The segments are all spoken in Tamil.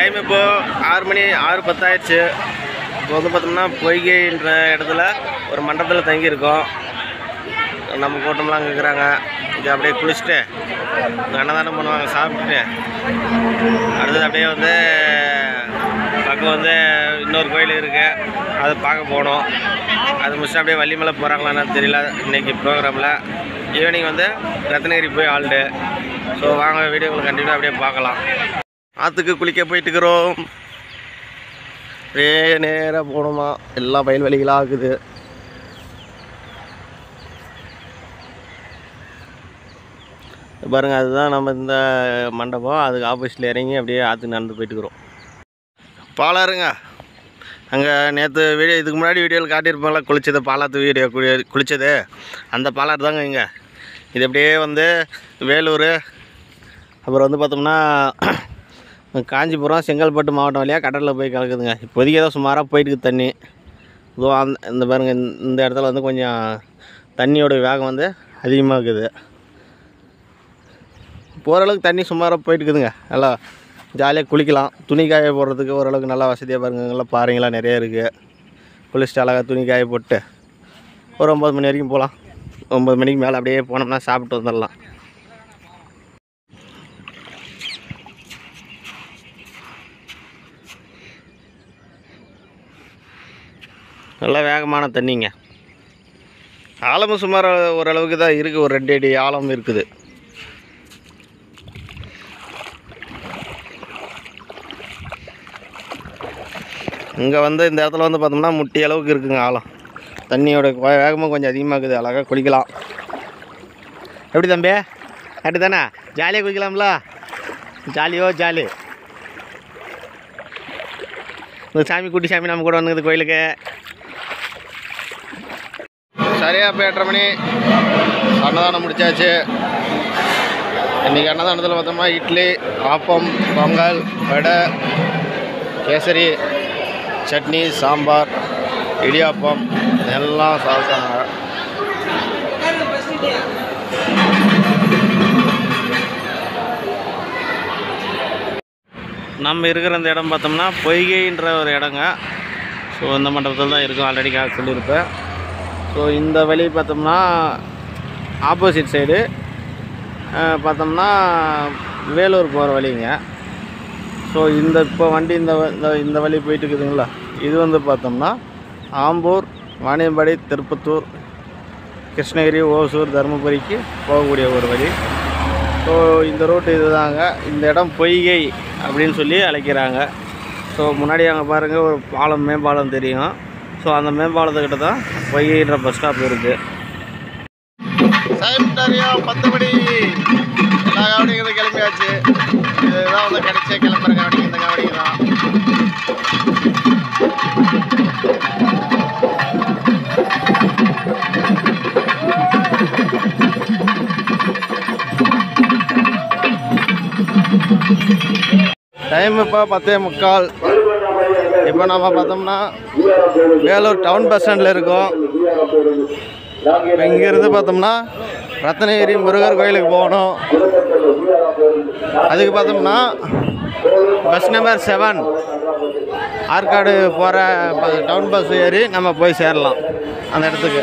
டைம் இப்போ ஆறு மணி ஆறு பத்தாயிடுச்சு இப்போ வந்து பார்த்தோம்னா பொய்கைன்ற இடத்துல ஒரு மண்டபத்தில் தங்கியிருக்கோம் நம்ம கூட்டம்லாம் அங்கே இருக்கிறாங்க இங்கே அப்படியே குளிச்சுட்டு இங்கே அன்னதானம் பண்ணுவாங்க சாப்பிட்டுட்டு அடுத்தது அப்படியே வந்து பக்கம் வந்து இன்னொரு கோயில் இருக்குது அதை பார்க்க போனோம் அது முடிச்சுட்டு அப்படியே வள்ளிமலை போகிறாங்களான்னு தெரியல இன்னைக்கு ப்ரோக்ராமில் ஈவினிங் வந்து ரத்னகிரி போய் ஆல்டு ஸோ வாங்க வீடியோவில் கண்டிப்பாக அப்படியே பார்க்கலாம் ஆற்றுக்கு குளிக்க போயிட்டுக்கிறோம் அப்படியே நேராக போகணுமா எல்லா வயல்வெளிகளாக இருக்குது பாருங்க அதுதான் நம்ம இந்த மண்டபம் அதுக்கு ஆப்போசிட்டில் இறங்கி அப்படியே ஆற்றுக்கு நடந்து போயிட்டுக்கிறோம் பாலாருங்க அங்கே நேற்று வீடியோ இதுக்கு முன்னாடி வீடியோவில் காட்டியிருப்பாங்களா குளிச்சது பாலாத்து வீடியோ குளி குளித்தது அந்த பாலாறு தாங்க இங்கே இது அப்படியே வந்து வேலூர் அப்புறம் வந்து பார்த்தோம்னா காஞ்சிபுரம் செங்கல்பட்டு மாவட்டம் வழியாக கடலில் போய் கலக்குதுங்க இப்போதைக்கு ஏதோ சுமாராக போயிட்டு இருக்குது தண்ணி இதோ அந்த இந்த பாருங்க இந்த- இந்த இடத்துல வந்து கொஞ்சம் தண்ணியோட வேகம் வந்து அதிகமாக இருக்குது போகிற அளவுக்கு தண்ணி சுமாராக போயிட்டு இருக்குதுங்க நல்லா ஜாலியாக குளிக்கலாம் துணி காய போடுறதுக்கு ஓரளவுக்கு நல்லா வசதியாக பாருங்க நல்லா பாறைங்களாம் நிறைய இருக்குது குளிச்சுட்டு அழகாக துணி காய போட்டு ஒரு ஒம்பது மணி வரைக்கும் போகலாம் ஒம்பது மணிக்கு மேலே அப்படியே போனோம்னா சாப்பிட்டு வந்துடலாம் நல்லா வேகமான தண்ணிங்க ஆழமும் சுமார் ஓரளவுக்கு தான் இருக்குது ஒரு ரெண்டு அடி ஆழம் இருக்குது இங்கே வந்து இந்த இடத்துல வந்து பார்த்தோம்னா முட்டி அளவுக்கு இருக்குங்க ஆழம் தண்ணியோட வே- வேகமும் கொஞ்சம் அதிகமாக இருக்குது அழகாக குளிக்கலாம் எப்படி தம்பி அப்படி தானே ஜாலியாக குளிக்கலாம்ல ஜாலியோ ஜாலி இந்த சாமி குட்டி சாமி நம்ம கூட வந்துக்குது கோயிலுக்கு சரியா இப்போ எட்டரை மணி அன்னதானம் முடிச்சாச்சு இன்றைக்கி அன்னதானத்தில் பார்த்தோம்னா இட்லி ஆப்பம் பொங்கல் வடை கேசரி சட்னி சாம்பார் இடியாப்பம் எல்லாம் சாப்பிட்டாங்க நம்ம இருக்கிற இந்த இடம் பார்த்தோம்னா பொய்கைன்ற ஒரு இடங்க ஸோ இந்த மண்டபத்தில் தான் இருக்கும் ஆல்ரெடி சொல்லியிருப்பேன் ஸோ இந்த வழி பார்த்தோம்னா ஆப்போசிட் சைடு பார்த்தோம்னா வேலூர் போகிற வழிங்க ஸோ இந்த இப்போ வண்டி இந்த வ- இந்த இந்த வழி போயிட்டு இருக்குதுங்களா இது வந்து பார்த்தோம்னா ஆம்பூர் வாணியம்பாடி திருப்பத்தூர் கிருஷ்ணகிரி ஓசூர் தருமபுரிக்கு போகக்கூடிய ஒரு வழி ஸோ இந்த ரூட் இதுதாங்க இந்த இடம் பொய்கை அப்படின்னு சொல்லி அழைக்கிறாங்க ஸோ முன்னாடி அங்கே பாருங்கள் ஒரு பாலம் மேம்பாலம் தெரியும் ஸோ அந்த மேம்பாலத்துக்கிட்ட தான் பொய்கைன்ற பஸ் ஸ்டாப் இருக்குது சரியா பத்து மணி எல்லா கவனிங்களும் கிளம்பியாச்சு இதுதான் வந்து கிடைச்ச கிளம்புற கவனிங்க இந்த கவனிங்க தான் டைம் இப்போ பத்தே முக்கால் இப்போ நம்ம பார்த்தோம்னா வேலூர் டவுன் பஸ் ஸ்டாண்டில் இருக்கோம் இப்போ இங்கேருந்து பார்த்தோம்னா ரத்னகிரி முருகர் கோயிலுக்கு போகணும் அதுக்கு பார்த்தோம்னா பஸ் நம்பர் செவன் ஆற்காடு போகிற டவுன் பஸ் ஏறி நம்ம போய் சேரலாம் அந்த இடத்துக்கு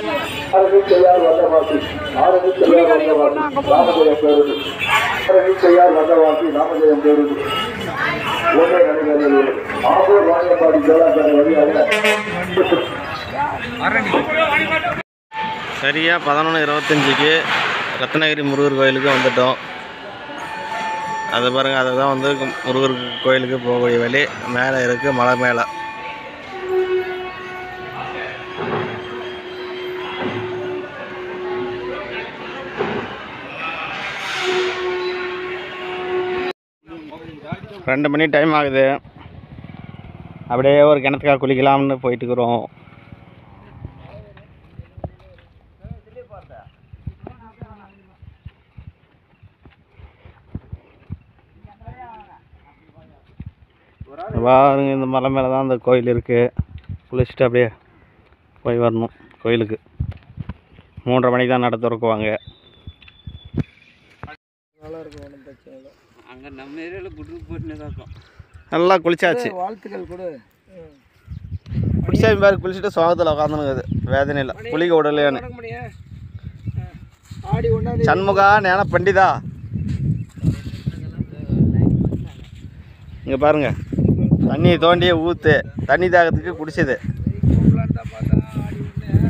சரியாக பதினொன்று இருபத்தஞ்சிக்கு ரத்னகிரி முருகர் கோயிலுக்கு வந்துட்டோம் அது பாருங்கள் அதுதான் வந்து முருகர் கோயிலுக்கு போகக்கூடிய வழி மேலே இருக்குது மலை மேலே ரெண்டு மணி டைம் ஆகுது அப்படியே ஒரு கிணத்துக்காக குளிக்கலாம்னு போயிட்டுக்கிறோம் பாருங்க இந்த மலை மேலே தான் அந்த கோயில் இருக்குது குளிச்சுட்டு அப்படியே போய் வரணும் கோயிலுக்கு மூன்றரை மணிக்கு தான் நட திறக்குவாங்க அங்கே நம்ம ஏரியாவில் குட்ரு போட்டுனே தான் இருக்கும் நல்லா குளிச்சாச்சு வாழ்த்துக்கள் கொடு குளிச்சாமி பாரு குளிச்சுட்டு சோகத்தில் உட்காந்துனுக்குது வேதனை இல்லை குளிக்க விடலையான்னு ஆடி ஒன்றாந்தேதி சண்முகா நேன பண்டிதா இங்கே பாருங்க தண்ணி தோண்டியே ஊற்று தண்ணி தாகத்துக்கு குடிச்சது தான் பார்த்தா ஆடி ஒன்று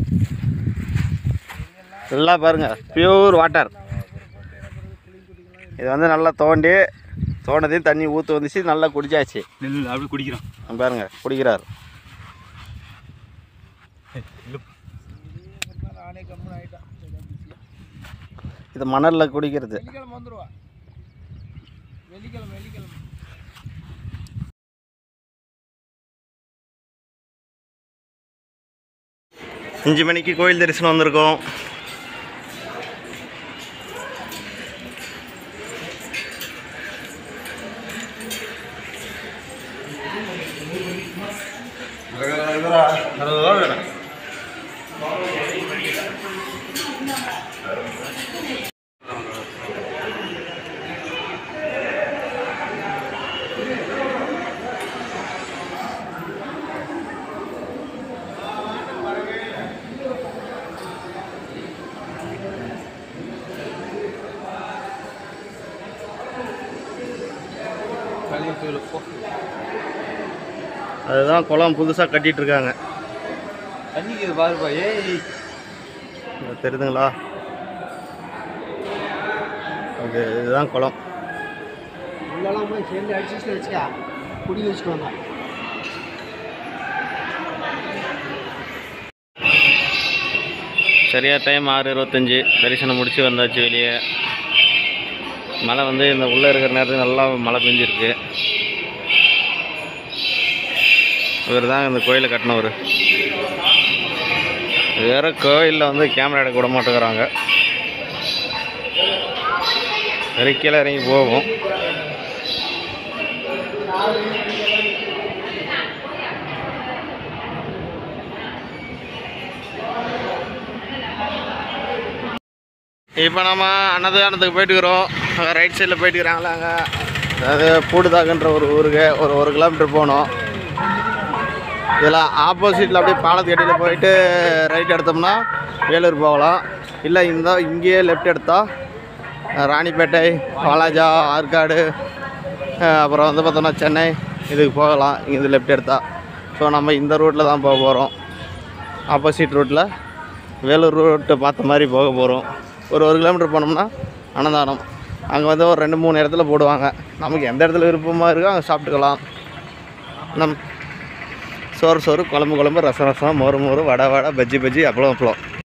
எல்லாம் பாருங்க பியூர் வாட்டர் இது வந்து நல்லா தோண்டி தோண்டதையும் தண்ணி ஊற்று வந்துச்சு நல்லா குடிச்சாச்சு நெல் அப்படி குடிக்கிறோம் இங்க பாருங்க குடிக்கிறார் நானே கம்முன்னு ஆகிட்டான் இது மணலில் குடிக்கிறது வெள்ளிக்கிழமை வந்துருவா வெள்ளிக்கிழமை வெள்ளிக்கிழமை அஞ்சு மணிக்கு கோயில் தரிசனம் வந்திருக்கோம் அதுதான் குளம் புதுசாக கட்டிட்டு இருக்காங்க தண்ணிக்கு இது பாருப்பா ஏய் இங்க தெரியுதுங்களா இது இதுதான் குளம் உள்ளெல்லாம் போய் சேர்ந்து அடிச்சு வச்சுக்கா குடி வச்சுக்கோங்க சரியாக டைம் ஆறு இருபத்தஞ்சி தரிசனம் முடிச்சு வந்தாச்சு வெளியே மழை வந்து இந்த உள்ளே இருக்கிற நேரத்துக்கு நல்லா மழை பெஞ்சிருக்கு இவர் தான் இந்த கோயிலை கட்டினவர் வேற கோயிலில் வந்து கேமரா எடுக்க விட மாட்டேங்கிறாங்க சரி கீழே இறங்கி போவோம் இப்போ நம்ம அன்னதானத்துக்கு போயிட்டுக்கிறோம் ரைட் சைடில் போயிட்டுக்கிறாங்களா அங்கே அதாவது பூடுதாக்குன்ற ஒரு ஊருக்கு ஒரு ஒரு கிலோமீட்டர் போகணும் இதில் ஆப்போசிட்டில் அப்படியே பாலத்து அடியில் போயிட்டு ரைட் எடுத்தோம்னா வேலூர் போகலாம் இல்லை இந்த இங்கேயே லெஃப்ட் எடுத்தால் ராணிப்பேட்டை வாலாஜா ஆற்காடு அஹ் அப்புறம் வந்து பார்த்தோம்னா சென்னை இதுக்கு போகலாம் இங்கேருந்து லெஃப்ட் எடுத்தால் ஸோ நம்ம இந்த ரூட்டில் தான் போக போகிறோம் ஆப்போசிட் ரூட்டில் வேலூர் ரூட்டு பார்த்த மாதிரி போக போகிறோம் ஒரு ஒரு கிலோமீட்டர் போனோம்னா அன்னதானம் அங்கே வந்து ஒரு ரெண்டு மூணு இடத்துல போடுவாங்க நமக்கு எந்த இடத்துல விருப்பமாக இருக்கோ அங்கே சாப்பிட்டுக்கலாம் நம் சோறு சோறு குழம்பு குழம்பு ரசம் ரசம் மோறு மோறு வடை வடை பஜ்ஜி பஜ்ஜி அப்பளம் அப்பளம்